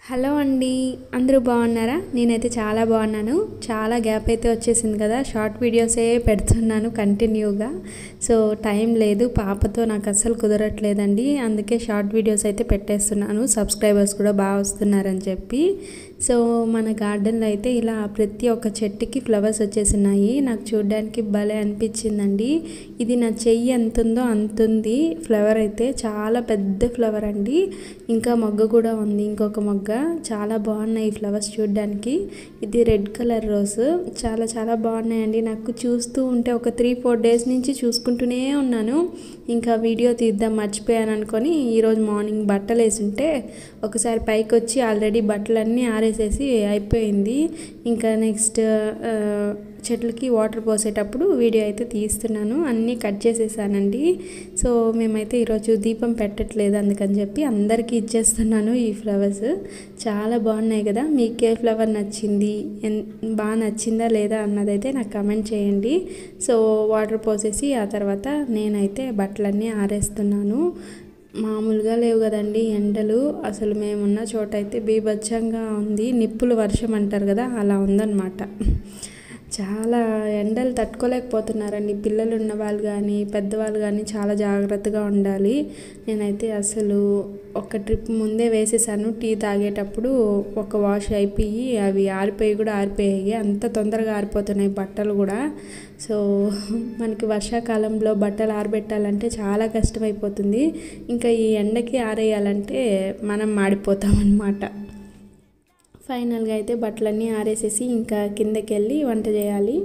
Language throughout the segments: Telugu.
హలో అండి అందరూ బాగున్నారా నేనైతే చాలా బాగున్నాను చాలా గ్యాప్ అయితే వచ్చేసింది కదా షార్ట్ వీడియోసే పెడుతున్నాను కంటిన్యూగా సో టైం లేదు పాపతో నాకు అస్సలు కుదరట్లేదండి అందుకే షార్ట్ వీడియోస్ అయితే పెట్టేస్తున్నాను సబ్స్క్రైబర్స్ కూడా బాగా వస్తున్నారని చెప్పి సో మన గార్డెన్లో అయితే ఇలా ప్రతి ఒక్క చెట్టుకి ఫ్లవర్స్ వచ్చేసినాయి నాకు చూడడానికి భలే అనిపించిందండి ఇది నా చెయ్యి ఎంత ఉందో అంత ఉంది ఫ్లవర్ అయితే చాలా పెద్ద ఫ్లవర్ అండి ఇంకా మొగ్గ కూడా ఉంది ఇంకొక మొగ్గ చాలా బాగున్నాయి ఈ ఫ్లవర్స్ చూడడానికి ఇది రెడ్ కలర్ రోజ్ చాలా చాలా బాగున్నాయండి నాకు చూస్తూ ఉంటే ఒక త్రీ ఫోర్ డేస్ నుంచి చూసుకుంటూనే ఉన్నాను ఇంకా వీడియో తీద్దాం మర్చిపోయాను అనుకొని ఈరోజు మార్నింగ్ బట్టలు వేసుంటే ఒకసారి పైకి వచ్చి ఆల్రెడీ బట్టలన్నీ ఆరేసేసి అయిపోయింది ఇంకా నెక్స్ట్ చెట్లకి వాటర్ పోసేటప్పుడు వీడియో అయితే తీస్తున్నాను అన్నీ కట్ చేసేసానండి సో మేమైతే ఈరోజు దీపం పెట్టట్లేదు అందుకని చెప్పి అందరికీ ఇచ్చేస్తున్నాను ఈ ఫ్లవర్స్ చాలా బాగున్నాయి కదా మీకు ఏ ఫ్లవర్ నచ్చింది ఎన్ బాగా నచ్చిందా లేదా అన్నదైతే నాకు కమెంట్ చేయండి సో వాటర్ పోసేసి ఆ తర్వాత నేనైతే బట్టలన్నీ ఆరేస్తున్నాను మామూలుగా లేవు కదండి ఎండలు అసలు మేమున్న చోట అయితే బీభత్సంగా ఉంది నిప్పులు వర్షం అంటారు కదా అలా ఉందన్నమాట చాలా ఎండలు తట్టుకోలేకపోతున్నారండి పిల్లలు ఉన్న వాళ్ళు కానీ పెద్దవాళ్ళు కానీ చాలా జాగ్రత్తగా ఉండాలి నేనైతే అసలు ఒక ట్రిప్ ముందే వేసేసాను టీ తాగేటప్పుడు ఒక వాష్ అయిపోయి అవి ఆరిపోయి కూడా ఆరిపోయాయి అంత తొందరగా ఆరిపోతున్నాయి బట్టలు కూడా సో మనకి వర్షాకాలంలో బట్టలు ఆరబెట్టాలంటే చాలా కష్టమైపోతుంది ఇంకా ఈ ఎండకి ఆరేయాలంటే మనం మాడిపోతాం అన్నమాట ఫైనల్గా అయితే బట్టలన్నీ ఆరేసేసి ఇంకా కిందకి వెళ్ళి వంట చేయాలి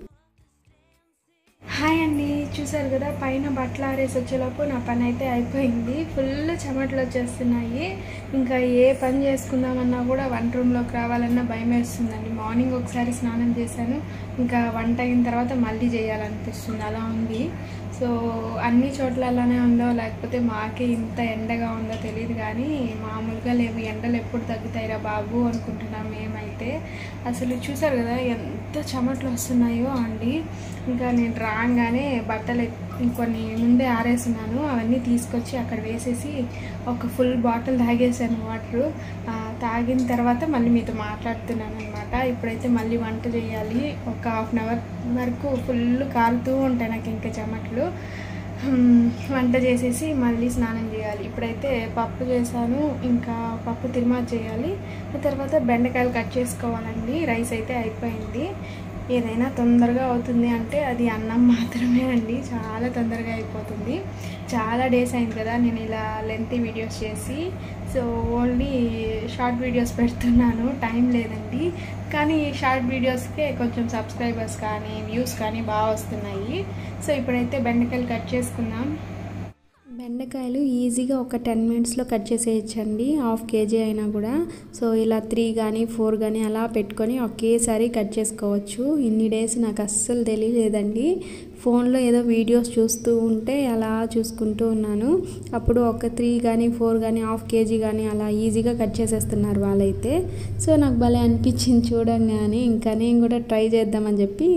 హాయ్ అండి చూసారు కదా పైన బట్టలు ఆరేసి వచ్చేలోపు నా పని అయితే అయిపోయింది ఫుల్ చెమటలు వచ్చేస్తున్నాయి ఇంకా ఏ పని చేసుకుందామన్నా కూడా వంట రూమ్లోకి రావాలన్నా భయం వేస్తుందండి మార్నింగ్ ఒకసారి స్నానం చేశాను ఇంకా వంట అయిన తర్వాత మళ్ళీ చేయాలనిపిస్తుంది అలా ఉంది సో అన్ని చోట్ల అలానే ఉందో లేకపోతే మాకే ఇంత ఎండగా ఉందో తెలియదు కానీ మామూలుగా లేవు ఎండలు ఎప్పుడు తగ్గుతాయిరా బాబు అనుకుంటున్నాం మేమైతే అసలు చూసారు కదా ఎంత చెమటలు వస్తున్నాయో అండి ఇంకా నేను రాగానే బట్టలు ఇంకొన్ని ముందే ఆరేస్తున్నాను అవన్నీ తీసుకొచ్చి అక్కడ వేసేసి ఒక ఫుల్ బాటిల్ తాగేసాను వాటరు తాగిన తర్వాత మళ్ళీ మీతో మాట్లాడుతున్నాను అనమాట ఇప్పుడైతే మళ్ళీ వంట చేయాలి ఒక హాఫ్ అన్ అవర్ వరకు ఫుల్ కాలుతూ ఉంటాయి నాకు ఇంకా చెమటలు వంట చేసేసి మళ్ళీ స్నానం చేయాలి ఇప్పుడైతే పప్పు చేశాను ఇంకా పప్పు తిరుమా చేయాలి ఆ తర్వాత బెండకాయలు కట్ చేసుకోవాలండి రైస్ అయితే అయిపోయింది ఏదైనా తొందరగా అవుతుంది అంటే అది అన్నం మాత్రమే అండి చాలా తొందరగా అయిపోతుంది చాలా డేస్ అయింది కదా నేను ఇలా లెంతీ వీడియోస్ చేసి సో ఓన్లీ షార్ట్ వీడియోస్ పెడుతున్నాను టైం లేదండి కానీ షార్ట్ వీడియోస్కే కొంచెం సబ్స్క్రైబర్స్ కానీ వ్యూస్ కానీ బాగా వస్తున్నాయి సో ఇప్పుడైతే బెండకాయలు కట్ చేసుకుందాం బెండకాయలు ఈజీగా ఒక టెన్ మినిట్స్లో కట్ చేసేయచ్చండి హాఫ్ కేజీ అయినా కూడా సో ఇలా త్రీ కానీ ఫోర్ కానీ అలా పెట్టుకొని ఒకేసారి కట్ చేసుకోవచ్చు ఇన్ని డేస్ నాకు అస్సలు తెలియలేదండి ఫోన్లో ఏదో వీడియోస్ చూస్తూ ఉంటే అలా చూసుకుంటూ ఉన్నాను అప్పుడు ఒక త్రీ కానీ ఫోర్ కానీ హాఫ్ కేజీ కానీ అలా ఈజీగా కట్ చేసేస్తున్నారు వాళ్ళైతే సో నాకు భలే అనిపించింది చూడంగానే ఇంకా నేను కూడా ట్రై చేద్దామని చెప్పి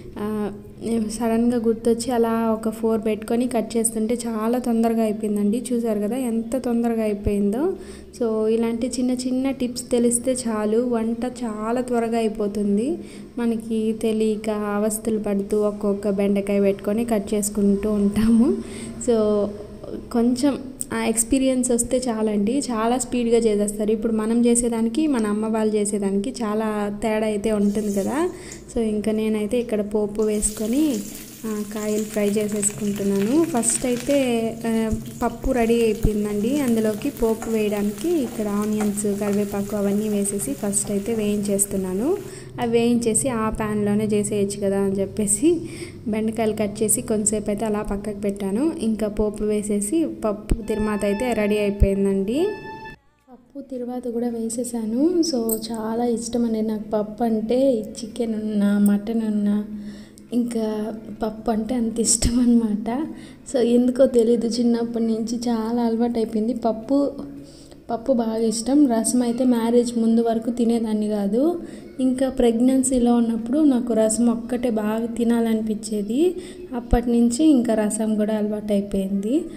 సడన్గా గుర్తొచ్చి అలా ఒక ఫోర్ పెట్టుకొని కట్ చేస్తుంటే చాలా తొందరగా అయిపోయిందండి చూసారు కదా ఎంత తొందరగా అయిపోయిందో సో ఇలాంటి చిన్న చిన్న టిప్స్ తెలిస్తే చాలు వంట చాలా త్వరగా అయిపోతుంది మనకి తెలియక అవస్థలు పడుతూ ఒక్కొక్క బెండకాయ పెట్టుకొని కట్ చేసుకుంటూ ఉంటాము సో కొంచెం ఆ ఎక్స్పీరియన్స్ వస్తే చాలండి చాలా స్పీడ్గా చేసేస్తారు ఇప్పుడు మనం చేసేదానికి మన అమ్మ వాళ్ళు చేసేదానికి చాలా తేడా అయితే ఉంటుంది కదా సో ఇంకా నేనైతే ఇక్కడ పోపు వేసుకొని కాయలు ఫ్రై చేసేసుకుంటున్నాను ఫస్ట్ అయితే పప్పు రెడీ అయిపోయిందండి అందులోకి పోపు వేయడానికి ఇక్కడ ఆనియన్స్ కరివేపాకు అవన్నీ వేసేసి ఫస్ట్ అయితే వేయించేస్తున్నాను అవి వేయించేసి ఆ ప్యాన్లోనే చేసేయచ్చు కదా అని చెప్పేసి బెండకాయలు కట్ చేసి కొంతసేపు అయితే అలా పక్కకు పెట్టాను ఇంకా పోపు వేసేసి పప్పు తిరుమాత అయితే రెడీ అయిపోయిందండి పప్పు తిరువాత కూడా వేసేసాను సో చాలా ఇష్టం అండి నాకు పప్పు అంటే చికెన్ ఉన్నా మటన్ ఉన్నా ఇంకా పప్పు అంటే అంత ఇష్టం అనమాట సో ఎందుకో తెలీదు చిన్నప్పటి నుంచి చాలా అలవాటు అయిపోయింది పప్పు పప్పు బాగా ఇష్టం రసం అయితే మ్యారేజ్ ముందు వరకు తినేదాన్ని కాదు ఇంకా ప్రెగ్నెన్సీలో ఉన్నప్పుడు నాకు రసం ఒక్కటే బాగా తినాలనిపించేది అప్పటి నుంచి ఇంకా రసం కూడా అలవాటు అయిపోయింది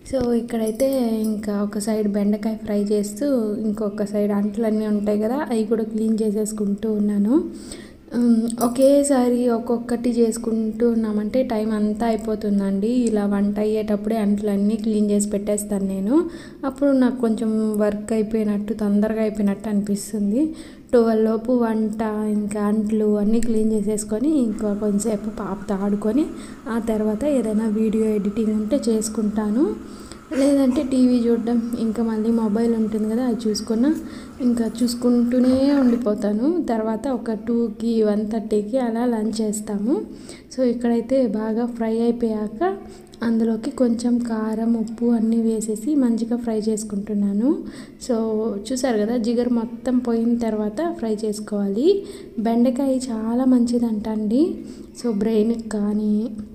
సో ఇక్కడైతే ఇంకా ఒక సైడ్ బెండకాయ ఫ్రై చేస్తూ ఇంకొక సైడ్ అంట్లన్నీ ఉంటాయి కదా అవి కూడా క్లీన్ చేసేసుకుంటూ ఉన్నాను ఉమ్, ఒకేసారి ఒక్కొక్కటి చేసుకుంటూ ఉన్నామంటే టైం అంతా అయిపోతుందండి ఇలా వంట అయ్యేటప్పుడే అంట్లన్నీ క్లీన్ చేసి పెట్టేస్తాను నేను అప్పుడు నాకు కొంచెం వర్క్ అయిపోయినట్టు తొందరగా అయిపోయినట్టు అనిపిస్తుంది ట్వెల్వ్ లోపు వంట ఇంకా అంట్లు అన్నీ క్లీన్ చేసేసుకొని ఇంకా కొంచెంసేపు పాపతో ఆడుకొని ఆ తర్వాత ఏదైనా వీడియో ఎడిటింగ్ ఉంటే చేసుకుంటాను లేదంటే టీవీ చూడడం ఇంకా మళ్ళీ మొబైల్ ఉంటుంది కదా అది చూసుకున్న ఇంకా చూసుకుంటూనే ఉండిపోతాను తర్వాత ఒక టూకి వన్ థర్టీకి అలా లంచ్ చేస్తాము సో ఇక్కడైతే బాగా ఫ్రై అయిపోయాక అందులోకి కొంచెం కారం ఉప్పు అన్నీ వేసేసి మంచిగా ఫ్రై చేసుకుంటున్నాను సో చూసారు కదా జిగర్ మొత్తం పోయిన తర్వాత ఫ్రై చేసుకోవాలి బెండకాయ చాలా మంచిదంట అండి సో బ్రెయిన్కి కానీ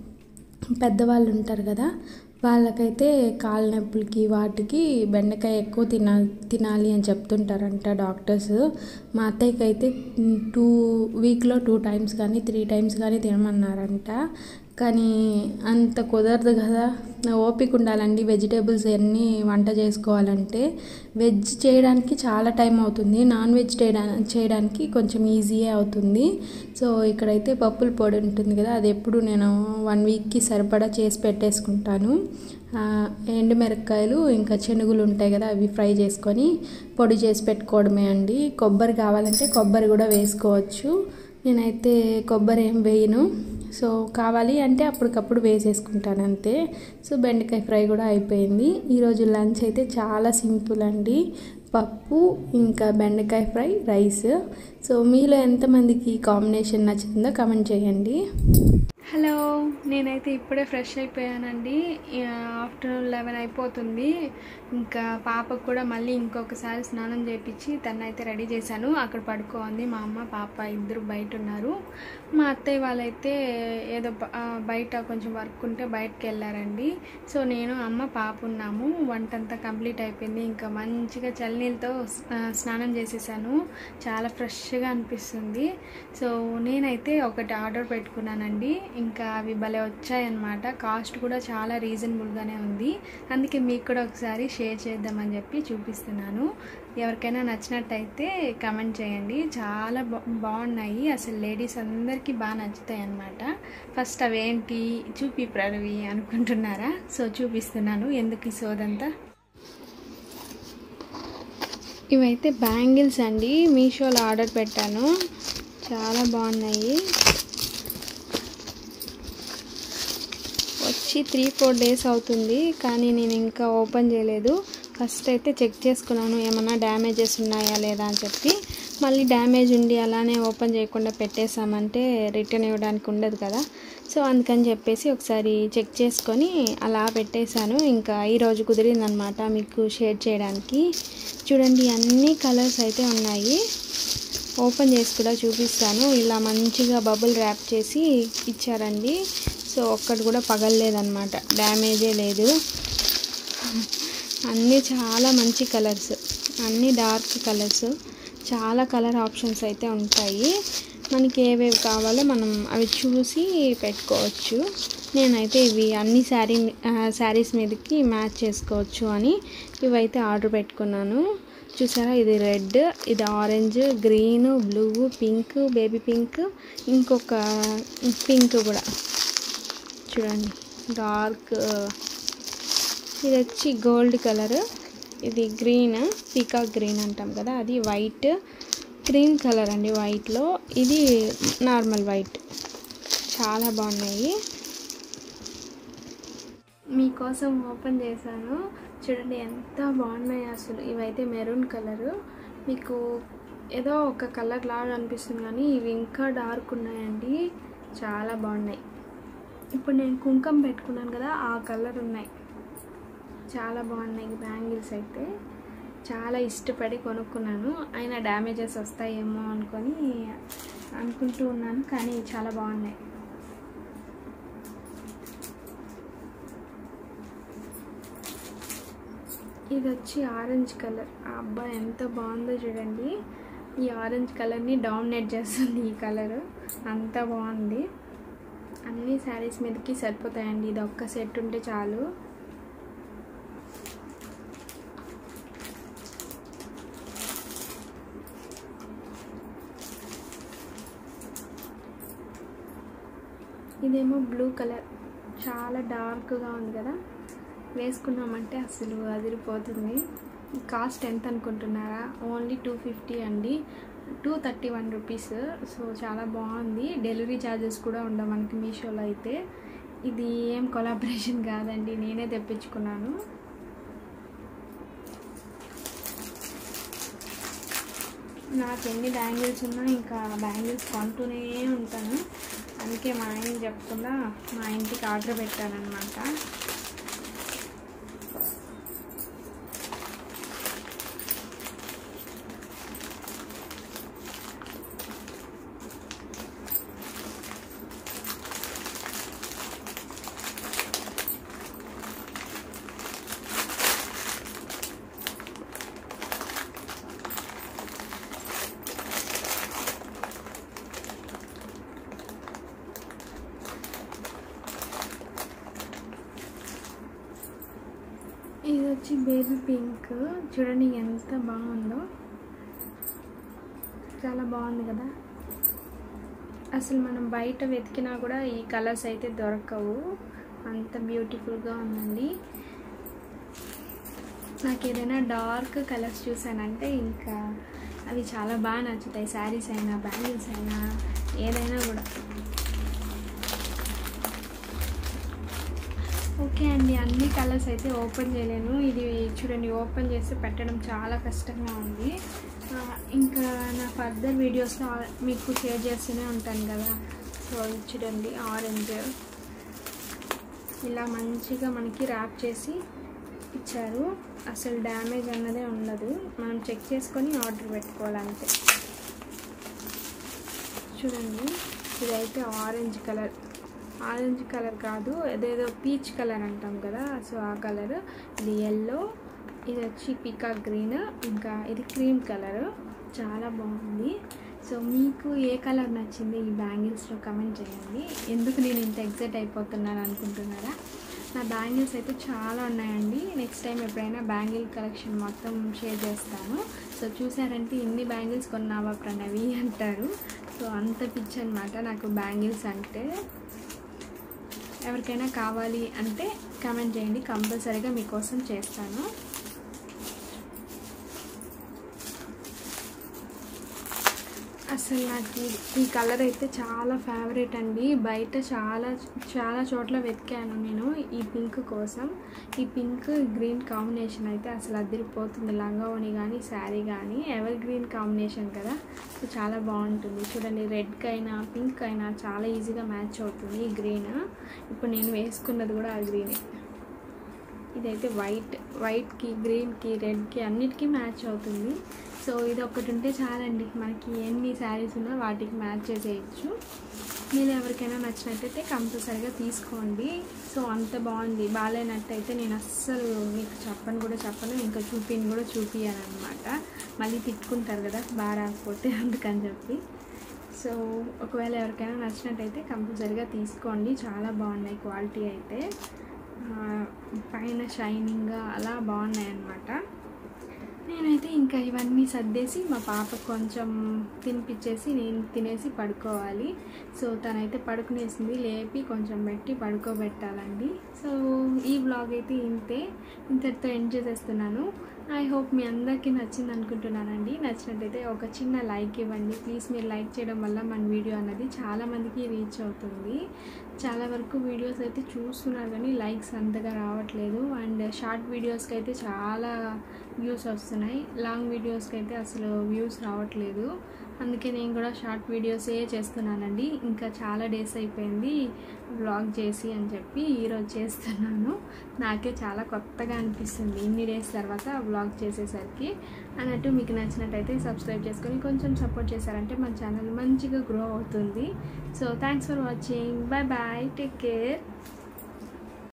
పెద్దవాళ్ళు ఉంటారు కదా వాళ్ళకైతే కాళ్ళ నొప్పులకి వాటికి బెండకాయ ఎక్కువ తినా తినాలి అని చెప్తుంటారంట డాక్టర్స్ మా అత్తయ్యకి అయితే టూ వీక్లో టూ టైమ్స్ కానీ త్రీ టైమ్స్ కానీ తినమన్నారంట కానీ అంత కుదరదు కదా ఓపిక ఉండాలండి వెజిటేబుల్స్ అన్నీ వంట చేసుకోవాలంటే వెజ్ చేయడానికి చాలా టైం అవుతుంది నాన్ వెజ్ చేయడానికి చేయడానికి కొంచెం ఈజీయే అవుతుంది సో ఇక్కడైతే పప్పుల పొడి ఉంటుంది కదా అది ఎప్పుడు నేను వన్ వీక్కి సరిపడా చేసి పెట్టేసుకుంటాను ఆ, ఎండుమిరపకాయలు ఇంకా శనుగులు ఉంటాయి కదా అవి ఫ్రై చేసుకొని పొడి చేసి పెట్టుకోవడమే అండి కొబ్బరి కావాలంటే కొబ్బరి కూడా వేసుకోవచ్చు నేనైతే కొబ్బరి ఏం వేయను సో కావాలి అంటే అప్పటికప్పుడు వేసేసుకుంటాను అంతే సో బెండకాయ ఫ్రై కూడా అయిపోయింది ఈరోజు లంచ్ అయితే చాలా సింపుల్ అండి పప్పు ఇంకా బెండకాయ ఫ్రై రైస్ సో మీలో ఎంతమందికి ఈ కాంబినేషన్ నచ్చిందో కమెంట్ చేయండి హలో నేనైతే ఇప్పుడే ఫ్రెష్ అయిపోయానండి ఆఫ్టర్నూన్ లెవెన్ అయిపోతుంది ఇంకా పాపకు కూడా మళ్ళీ ఇంకొకసారి స్నానం చేయించి తనైతే రెడీ చేశాను అక్కడ పడుకోంది మా అమ్మ పాప ఇద్దరు బయట ఉన్నారు మా అత్తయ్య వాళ్ళైతే ఏదో బ- ఆ, బయట కొంచెం వర్క్ ఉంటే బయటకు వెళ్ళారండి సో నేను అమ్మ పాప ఉన్నాము వంట అంతా కంప్లీట్ అయిపోయింది ఇంకా మంచిగా చల్లనీళ్ళతో ఆ, స్నానం చేసేసాను చాలా ఫ్రెష్గా అనిపిస్తుంది సో నేనైతే ఒకటి ఆర్డర్ పెట్టుకున్నానండి ఇంకా అవి భలే వచ్చాయన్నమాట కాస్ట్ కూడా చాలా రీజనబుల్గానే ఉంది అందుకే మీకు కూడా ఒకసారి షేర్ చేద్దామని చెప్పి చూపిస్తున్నాను ఎవరికైనా నచ్చినట్టయితే కమెంట్ చేయండి చాలా బా బాగున్నాయి అసలు లేడీస్ అందరికీ బాగా నచ్చుతాయి అన్నమాట ఫస్ట్ అవేంటి చూపి ప్రణవి అనుకుంటున్నారా సో చూపిస్తున్నాను ఎందుకు ఈ సోదంతా ఇవైతే బ్యాంగిల్స్ అండి మీషోలో ఆర్డర్ పెట్టాను చాలా బాగున్నాయి వచ్చి త్రీ ఫోర్ డేస్ అవుతుంది కానీ నేను ఇంకా ఓపెన్ చేయలేదు ఫస్ట్ అయితే చెక్ చేసుకున్నాను ఏమన్నా డ్యామేజెస్ ఉన్నాయా లేదా అని చెప్పి మళ్ళీ డ్యామేజ్ ఉండి అలానే ఓపెన్ చేయకుండా పెట్టేసామంటే రిటర్న్ ఇవ్వడానికి ఉండదు కదా సో అందుకని చెప్పేసి ఒకసారి చెక్ చేసుకొని అలా పెట్టేశాను ఇంకా ఈరోజు కుదిరిందనమాట మీకు షేర్ చేయడానికి చూడండి అన్ని కలర్స్ అయితే ఉన్నాయి ఓపెన్ చేసి కూడా చూపిస్తాను ఇలా మంచిగా బబుల్ ర్యాప్ చేసి ఇచ్చారండి సో ఒక్కటి కూడా పగలలేదన్నమాట డ్యామేజే లేదు అన్నీ చాలా మంచి కలర్స్ అన్నీ డార్క్ కలర్స్ చాలా కలర్ ఆప్షన్స్ అయితే ఉంటాయి మనకి ఏవేవి కావాలో మనం అవి చూసి పెట్టుకోవచ్చు నేనైతే ఇవి అన్ని శారీ శారీస్ మీదకి మ్యాచ్ చేసుకోవచ్చు అని ఇవైతే ఆర్డర్ పెట్టుకున్నాను చూసారా ఇది రెడ్ ఇది orange green blue pink baby pink ఇంకొక పింక్ కూడా చూడండి డార్క్ ఇది వచ్చి గోల్డ్ కలర్ ఇది గ్రీన్ పీకాక్ గ్రీన్ అంటాం కదా అది వైట్ గ్రీన్ కలర్ అండి వైట్లో ఇది నార్మల్ వైట్ చాలా బాగున్నాయి మీకోసం ఓపెన్ చేశాను చూడండి ఎంత బాగున్నాయి అసలు ఇవైతే మెరూన్ కలరు మీకు ఏదో ఒక కలర్ లాగా అనిపిస్తుంది కానీ ఇవి ఇంకా డార్క్ ఉన్నాయండి చాలా బాగున్నాయి ఇప్పుడు నేను కుంకం పెట్టుకున్నాను కదా ఆ కలర్ ఉన్నాయి చాలా బాగున్నాయి బ్యాంగిల్స్ అయితే చాలా ఇష్టపడి కొనుక్కున్నాను అయినా డ్యామేజెస్ వస్తాయేమో అనుకొని అనుకుంటూ ఉన్నాను కానీ చాలా బాగున్నాయి ఇది వచ్చి ఆరెంజ్ కలర్ ఆ అబ్బాయి ఎంత బాగుందో చూడండి ఈ ఆరెంజ్ కలర్ని డామినేట్ చేస్తుంది ఈ కలర్ అంత బాగుంది అన్ని శారీస్ మీదకి సరిపోతాయండి ఇది ఒక్క సెట్ ఉంటే చాలు ఇదేమో బ్లూ కలర్ చాలా డార్క్గా ఉంది కదా వేసుకున్నామంటే అసలు అదిరిపోతుంది కాస్ట్ ఎంత అనుకుంటున్నారా ఓన్లీ టూ ఫిఫ్టీ అండి two thirty one rupees so చాలా బాగుంది డెలివరీ ఛార్జెస్ కూడా ఉండవు మనకి మీషోలో అయితే ఇది ఏం కొలాబరేషన్ కాదండి నేనే తెప్పించుకున్నాను నాకు ఎన్ని బ్యాంగిల్స్ ఉన్నా ఇంకా బ్యాంగిల్స్ కొంటూనే ఉంటాను అందుకే మా ఆయన చెప్పకుండా మా ఇంటికి ఆర్డర్ పెట్టానమాట ఇది వచ్చి బేబీ పింక్ చూడండి ఎంత బాగుందో చాలా బాగుంది కదా అసలు మనం బయట వెతికినా కూడా ఈ కలర్స్ అయితే దొరకవు అంత బ్యూటిఫుల్గా ఉందండి నాకు ఏదైనా డార్క్ కలర్స్ చూసానంటే ఇంకా అవి చాలా బాగా నచ్చుతాయి శారీస్ అయినా బ్యాంగిల్స్ అయినా ఏదైనా కూడా ఓకే అండి అన్ని కలర్స్ అయితే ఓపెన్ చేయలేను ఇది చూడండి ఓపెన్ చేసి పెట్టడం చాలా కష్టంగా ఉంది ఆ, ఇంకా నా ఫర్దర్ వీడియోస్లో మీకు షేర్ చేస్తూనే ఉంటాను కదా సో ఇది చూడండి ఆరెంజ్ ఇలా మంచిగా మనకి ర్యాప్ చేసి ఇచ్చారు అసలు డ్యామేజ్ అన్నదే ఉండదు మనం చెక్ చేసుకొని ఆర్డర్ పెట్టుకోవాలంతే చూడండి ఇదైతే ఆరెంజ్ కలర్ ఆరెంజ్ కలర్ కాదు అదేదో పీచ్ కలర్ అంటాం కదా సో ఆ కలర్ ఇది ఎల్లో ఇది వచ్చి పికా గ్రీన్ ఇంకా ఇది క్రీమ్ కలర్ చాలా బాగుంది సో మీకు ఏ కలర్ నచ్చింది ఈ బ్యాంగిల్స్లో కమెంట్ చేయండి ఎందుకు నేను ఇంత ఎగ్జైట్ అయిపోతున్నాను అనుకుంటున్నారా నా బ్యాంగిల్స్ అయితే చాలా ఉన్నాయండి నెక్స్ట్ టైం ఎప్పుడైనా బ్యాంగిల్ కలెక్షన్ మొత్తం షేర్ చేస్తాను సో చూసారంటే ఇన్ని బ్యాంగిల్స్ కొన్నావా ప్రణవి అంటారు సో అంత పిచ్చి అనమాట నాకు బ్యాంగిల్స్ అంటే ఎవరికైనా కావాలి అంటే కామెంట్ చేయండి కంపల్సరీగా మీకోసం చేస్తాను అసలు నాకు ఈ- ఈ కలర్ అయితే చాలా ఫేవరెట్ అండి బయట చాలా చాలా చోట్ల వెతికాను నేను ఈ పింక్ కోసం ఈ పింక్ గ్రీన్ కాంబినేషన్ అయితే అసలు అదిరిపోతుంది లంగావోని కానీ శారీ కానీ ఎవర్ గ్రీన్ కాంబినేషన్ కదా సో చాలా బాగుంటుంది చూడండి రెడ్కి అయినా పింక్ అయినా చాలా ఈజీగా మ్యాచ్ అవుతుంది ఈ గ్రీన్ ఇప్పుడు నేను వేసుకున్నది కూడా ఆ గ్రీనే ఇదైతే వైట్ వైట్కి గ్రీన్కి రెడ్కి అన్నిటికీ మ్యాచ్ అవుతుంది సో ఇది ఒకటి ఉంటే చాలండి మనకి ఎన్ని శారీస్ ఉన్నా వాటికి మ్యాచ్ చేసేయచ్చు మీరు ఎవరికైనా నచ్చినట్టయితే కంపల్సరీగా తీసుకోండి సో అంత బాగుంది బాగాలేనట్టయితే నేను అస్సలు మీకు చెప్పను కూడా చెప్పను ఇంకా చూపిని కూడా చూపియాను అనమాట మళ్ళీ తిట్టుకుంటారు కదా బాగా రాకపోతే అందుకని చెప్పి సో ఒకవేళ ఎవరికైనా నచ్చినట్టయితే కంపల్సరీగా తీసుకోండి చాలా బాగున్నాయి క్వాలిటీ అయితే ఆ, పైన షైనింగ్గా అలా బాగున్నాయి అన్నమాట నేనైతే ఇంకా ఇవన్నీ సర్దేసి మా పాపకు కొంచెం తినిపించేసి నేను తినేసి పడుకోవాలి సో తనైతే పడుకునేసింది లేపి కొంచెం పెట్టి పడుకోబెట్టాలండి సో ఈ వ్లాగ్ అయితే ఇంతే ఇంతటితో ఎండ్ చేసేస్తున్నాను ఐ హోప్ మీ అందరికీ నచ్చింది అనుకుంటున్నానండి నచ్చినట్టయితే ఒక చిన్న లైక్ ఇవ్వండి ప్లీజ్ మీరు లైక్ చేయడం వల్ల మన వీడియో అన్నది చాలామందికి రీచ్ అవుతుంది చాలా వరకు వీడియోస్ అయితే చూస్తున్నారు కానీ లైక్స్ అంతగా రావట్లేదు అండ్ షార్ట్ వీడియోస్కి అయితే చాలా వ్యూస్ వస్తున్నాయి లాంగ్ వీడియోస్కి అయితే అసలు వ్యూస్ రావట్లేదు అందుకే నేను కూడా షార్ట్ వీడియోసే చేస్తున్నానండి ఇంకా చాలా డేస్ అయిపోయింది వ్లాగ్ చేసి అని చెప్పి ఈరోజు చేస్తున్నాను నాకే చాలా కొత్తగా అనిపిస్తుంది ఇన్ని డేస్ తర్వాత వ్లాగ్ చేసేసరికి అన్నట్టు మీకు నచ్చినట్టయితే సబ్స్క్రైబ్ చేసుకొని కొంచెం సపోర్ట్ చేశారంటే మన ఛానల్ మంచిగా గ్రో అవుతుంది so thanks for watching bye bye take care